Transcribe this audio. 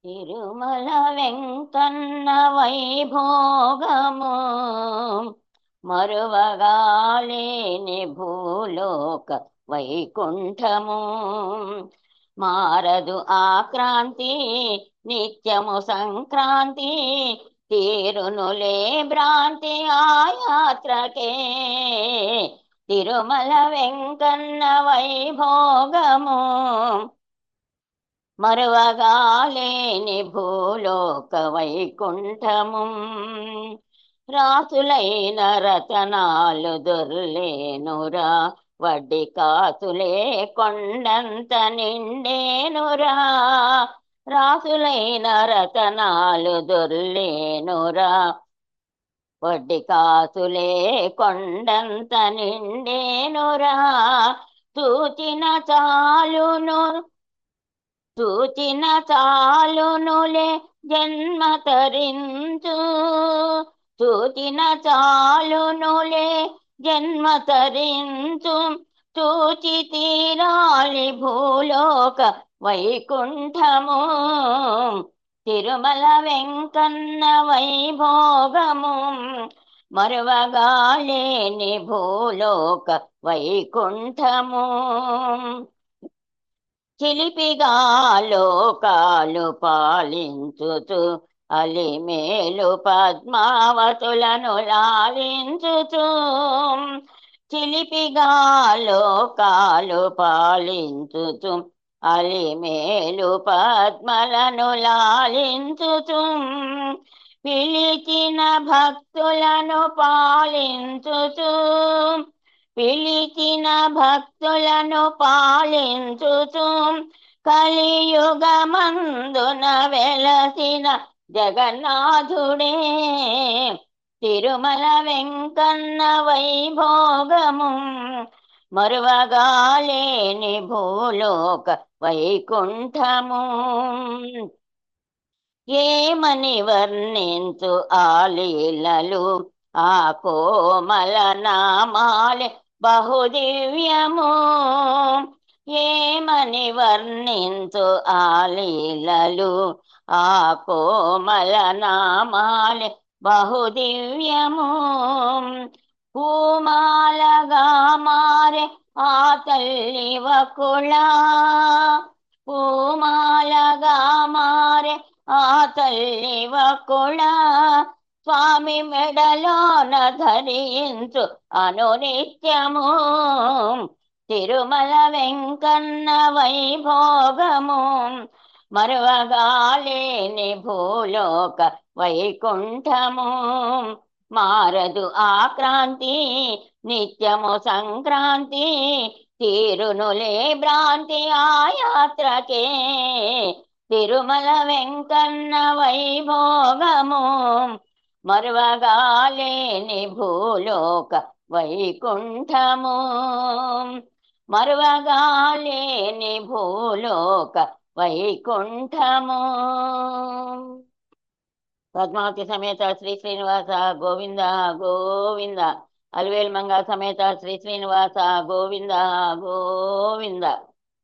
తిరుమల వెంకన్న వైభోగము మరువగాలేని భూలోక వైకుంఠము మారదు ఆక్రాంతి నిత్యము సంక్రాంతి తీరునులే భ్రాంతి ఆ యాత్రకే తిరుమల వెంకన్న వైభోగము మరువగాలేని భూలోక వైకుంఠము రాసులైన రతనాలు దొర్లేనురా వడ్డీ కాసులే కొండంత నిండేనురా రాసులైన రతనాలు దొర్లేనురా వడ్డీ కాసులే కొండంత నిండేనురా చూచిన చాలును చూచిన చాలునులే జన్మ తరించు చూచిన చాలునులే జన్మ తరించు చూచి తీరాలి భూలోక వైకుంఠము తిరుమల వెంకన్న వైభోగము మరువగాలేని భూలోక వైకుంఠము చిలిపిగా లోకాలు పాలించుచు అలిమేలు పద్మావతులను లాలించుచు చిలిపిగా లోకాలు పాలించుచు అలిమేలు పద్మలను లాలించుచు పిలిచిన భక్తులను పాలించుచు పిలిచిన భక్తులను పాలించుచు కలియుగమందున వెలసిన జగన్నాథుడే తిరుమల వెంకన్న వైభోగము మరువగాలేని భూలోక వైకుంఠము ఏమని వర్ణించు ఆలీలలు ఆ కోమల నామాలే బహుదివ్యము ఏమని వర్ణించు ఆలీలలు ఆ కోమల నామాలే బహుదివ్యము పూమాలగా మారే ఆ తల్లి వకుళా పూమాలగా మారే ఆ తల్లి వకుళా స్వామి మెడలోన ధరించు అనునిత్యము తిరుమల వెంకన్న వైభోగము మరువగాలేని భూలోక వైకుంఠము మారదు ఆక్రాంతి నిత్యము సంక్రాంతి తీరునులే భ్రాంతి ఆ యాత్రకే తిరుమల వెంకన్న వైభోగము మరువగాలేని భూలోక వైకుంఠము మరువగాలేని భూలోక వైకుంఠము పద్మావతి సమేత శ్రీ శ్రీనివాస గోవింద గోవింద అలివేలు మంగ సమేత శ్రీ శ్రీనివాస గోవింద గోవింద